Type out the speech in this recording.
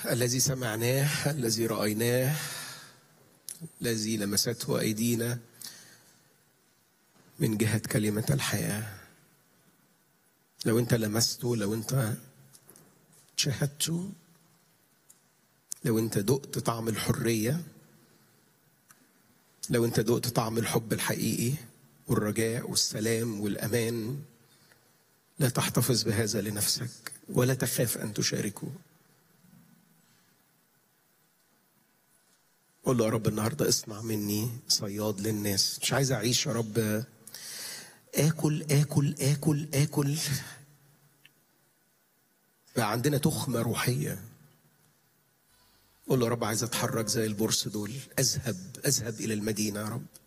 الذي سمعناه الذي رايناه الذي لمسته ايدينا من جهه كلمه الحياه لو انت لمسته لو انت شاهدته لو انت دقت طعم الحريه لو انت دقت طعم الحب الحقيقي والرجاء والسلام والامان لا تحتفظ بهذا لنفسك ولا تخاف ان تشاركه قول له يا رب النهارده اصنع مني صياد للناس مش عايز اعيش يا رب اكل اكل اكل اكل بقى عندنا تخمه روحيه قول له يا رب عايز اتحرك زي البرص دول اذهب اذهب الى المدينه يا رب